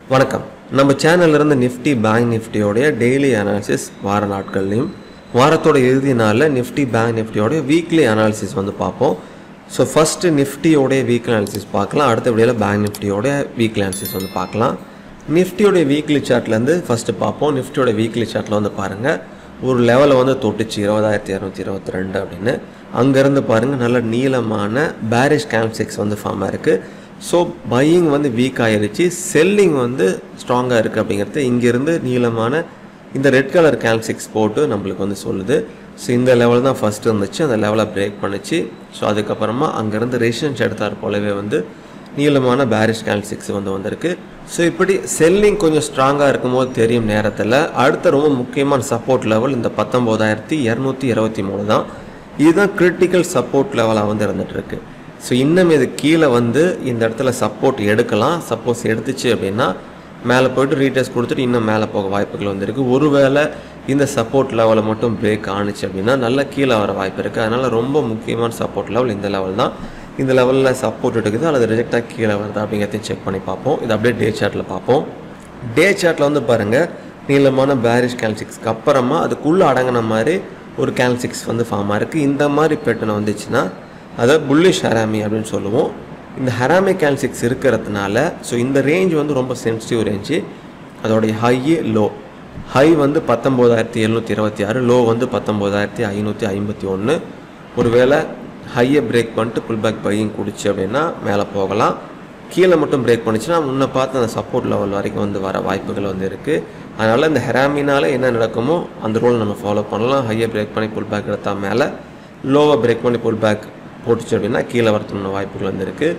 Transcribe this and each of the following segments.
வணக்கம் நம்ம சேனல்ல இருந்து நிஃப்டி பேங்க் நிஃப்டியோடைய டெய்லி அனாலிசிஸ் வார நாட்கள்லையும் வாரத்தோட இறுதி நாளில் நிஃப்டி பேங்க் நிஃப்டியோடைய வீக்லி அனாலிசிஸ் வந்து பார்ப்போம் ஸோ ஃபஸ்ட்டு நிஃப்டியோடைய வீக்லி அனாலிசிஸ் பார்க்கலாம் அடுத்த வீடியோவில் பேங்க் நிஃப்டியோடைய வீக்லி அனாலிசிஸ் வந்து பார்க்கலாம் நிஃப்டியோடைய வீக்லி சார்ட்லேருந்து ஃபஸ்ட்டு பார்ப்போம் நிஃப்டியோட வீக்லி சார்ட்டில் வந்து பாருங்கள் ஒரு லெவலை வந்து தொட்டுச்சு இருபதாயிரத்தி இரநூத்தி இருபத்தி ரெண்டு அப்படின்னு அங்கேருந்து பாருங்கள் நல்ல நீளமான பேரிஷ் கேம்சிக்ஸ் வந்து ஃபார்ம் ஆயிருக்கு ஸோ பையிங் வந்து வீக் ஆயிருச்சு செல்லிங் வந்து ஸ்ட்ராங்காக இருக்குது அப்படிங்கிறது இங்கேருந்து நீளமான இந்த ரெட் கலர் கேல்சிக்ஸ் போட்டு நம்மளுக்கு வந்து சொல்லுது ஸோ இந்த லெவல் தான் ஃபஸ்ட்டு இருந்துச்சு அந்த லெவலை பிரேக் பண்ணுச்சு ஸோ அதுக்கப்புறமா அங்கேருந்து ரெசிடன்ஸ் எடுத்தார் போலவே வந்து நீளமான பேரிஷ் கேல்சிக்ஸ் வந்து வந்திருக்கு ஸோ இப்படி செல்லிங் கொஞ்சம் ஸ்ட்ராங்காக இருக்கும்போது தெரியும் நேரத்தில் அடுத்த ரொம்ப முக்கியமான சப்போர்ட் லெவல் இந்த பத்தொம்போதாயிரத்தி இரநூத்தி இருபத்தி மூணு தான் இதுதான் கிரிட்டிக்கல் சப்போர்ட் லெவலாக வந்து இருந்துட்டு இருக்கு ஸோ இன்னும் இது கீழே வந்து இந்த இடத்துல சப்போர்ட் எடுக்கலாம் சப்போஸ் எடுத்துச்சு அப்படின்னா மேலே போயிட்டு ரீட்டர்ஸ் கொடுத்துட்டு இன்னும் மேலே போக வாய்ப்புகள் வந்திருக்கு ஒருவேளை இந்த சப்போர்ட் லெவலை மட்டும் பிரேக் ஆணுச்சு அப்படின்னா நல்லா கீழே வர வாய்ப்பு இருக்குது அதனால் ரொம்ப முக்கியமான சப்போர்ட் லெவல் இந்த லெவல் தான் இந்த லெவலில் சப்போர்ட் எடுக்குது அல்லது ரிஜெக்டாக கீழே வருதா அப்படிங்கிறதையும் செக் பண்ணி பார்ப்போம் இது அப்படியே டே சார்ட்டில் பார்ப்போம் டே சார்ட்டில் வந்து பாருங்கள் நீளமான பேரிஷ் கேல்சிக்ஸ்க்கு அப்புறமா அதுக்குள்ளே அடங்கின மாதிரி ஒரு கேல்சிக்ஸ் வந்து ஃபார்ம் ஆயிருக்கு இந்த மாதிரி பேட்டர்ன் வந்துச்சுன்னா அதை புல்லிஷ் ஹராமி அப்படின்னு சொல்லுவோம் இந்த ஹராமி கேல்சிக்ஸ் இருக்கிறதுனால ஸோ இந்த ரேஞ்ச் வந்து ரொம்ப சென்சிட்டிவ் ரேஞ்சு அதோடைய ஹை லோ ஹை வந்து பத்தொம்போதாயிரத்தி எழுநூற்றி இருபத்தி ஆறு லோ வந்து பத்தொம்போதாயிரத்தி ஐநூற்றி ஐம்பத்தி ஒன்று ஒருவேளை ஹையை பிரேக் பண்ணிட்டு புல் பேக் பையிங் குடிச்சு அப்படின்னா மேலே போகலாம் கீழே மட்டும் பிரேக் பண்ணிச்சுன்னா முன்ன பார்த்து அந்த சப்போர்ட் லெவல் வரைக்கும் வந்து வர வாய்ப்புகள் வந்து இருக்குது அதனால் இந்த ஹெராமினால என்ன நடக்குமோ அந்த ரூல் நம்ம ஃபாலோ பண்ணலாம் ஹையை பிரேக் பண்ணி புல் பேக் எடுத்தால் மேலே லோவை பிரேக் பண்ணி புல் பேக் போட்டுச்சு அப்படின்னா கீழே வரத்துன வாய்ப்புகள் வந்து இருக்குது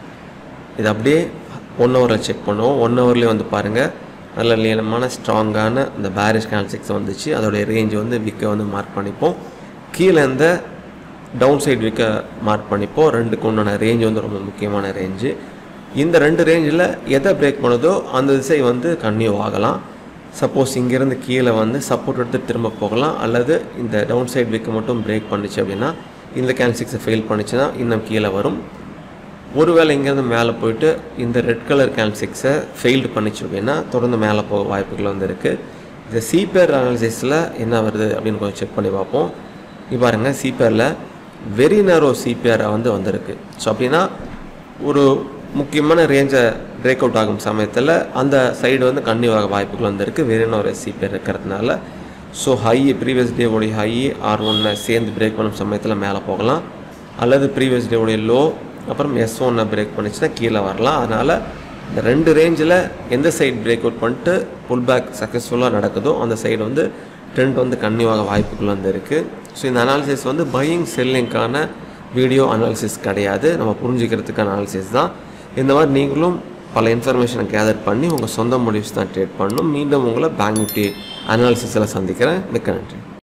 இது அப்படியே ஒன் ஹவரில் செக் பண்ணுவோம் ஒன் ஹவர்லேயே வந்து பாருங்கள் நல்ல நீளமான ஸ்ட்ராங்கான இந்த பேரிஷ் கேல்சிக்ஸ் வந்துச்சு அதோடைய ரேஞ்ச் வந்து விக்கை வந்து மார்க் பண்ணிப்போம் கீழே இந்த டவுன் சைடு விக்க மார்க் பண்ணிப்போம் ரெண்டுக்கு உண்டான ரேஞ்ச் வந்து ரொம்ப முக்கியமான ரேஞ்சு இந்த ரெண்டு ரேஞ்சில் எதை பிரேக் பண்ணுதோ அந்த திசை வந்து கன்னியூ ஆகலாம் சப்போஸ் இங்கேருந்து கீழே வந்து சப்போர்ட் எடுத்து திரும்ப போகலாம் அல்லது இந்த டவுன் சைடு விக்கு மட்டும் பிரேக் பண்ணுச்சு அப்படின்னா இந்த கேல்சிக்ஸை ஃபெயில் பண்ணுச்சுன்னா இன்னும் கீழே வரும் ஒருவேளை இங்கேருந்து மேலே போயிட்டு இந்த ரெட் கலர் கேல்சிக்ஸை ஃபெயில்டு பண்ணிச்சு அப்படின்னா தொடர்ந்து மேலே போக வாய்ப்புகள் வந்து இருக்குது இந்த சிபேர் அனாலிசிஸில் என்ன வருது அப்படின்னு கொஞ்சம் செக் பண்ணி பார்ப்போம் இப்போ பாருங்கள் சிபேரில் வெரி நேரோ சிபிஆர் வந்து வந்திருக்கு ஸோ அப்படின்னா ஒரு முக்கியமான ரேஞ்சை பிரேக் அவுட் ஆகும் சமயத்தில் அந்த சைடு வந்து கன்னியூவாக வாய்ப்புகள் வந்திருக்கு வெரி நேரோ சிபிஆர் இருக்கிறதுனால ஸோ ஹை ப்ரீவியஸ் டே உடைய ஹை ஆர் ஒன்னை சேர்ந்து பிரேக் பண்ணும் சமயத்தில் மேலே போகலாம் அல்லது ப்ரீவியஸ் டே உடைய லோ அப்புறம் எஸ் ஒன்னை பிரேக் பண்ணிச்சுன்னா கீழே வரலாம் அதனால் இந்த ரெண்டு ரேஞ்சில் எந்த சைடு பிரேக் அவுட் பண்ணிட்டு புல் பேக் சக்ஸஸ்ஃபுல்லாக நடக்குதோ அந்த சைடு வந்து ட்ரெண்ட் வந்து கன்னியூவாக வாய்ப்புகள் வந்து இருக்குது ஸோ இந்த அனாலிசிஸ் வந்து பையிங் செல்லிங்க்கான வீடியோ அனாலிசிஸ் கிடையாது நம்ம புரிஞ்சுக்கிறதுக்கான அனாலிசிஸ் தான் இந்த மாதிரி நீங்களும் பல இன்ஃபர்மேஷனை கேதர் பண்ணி உங்கள் சொந்த முடிவ்ஸ் தான் ட்ரேட் பண்ணணும் மீண்டும் உங்களை பேங்க் நிஃப்டி அனாலிசிஸில் சந்திக்கிறேன் மிக்க நன்றி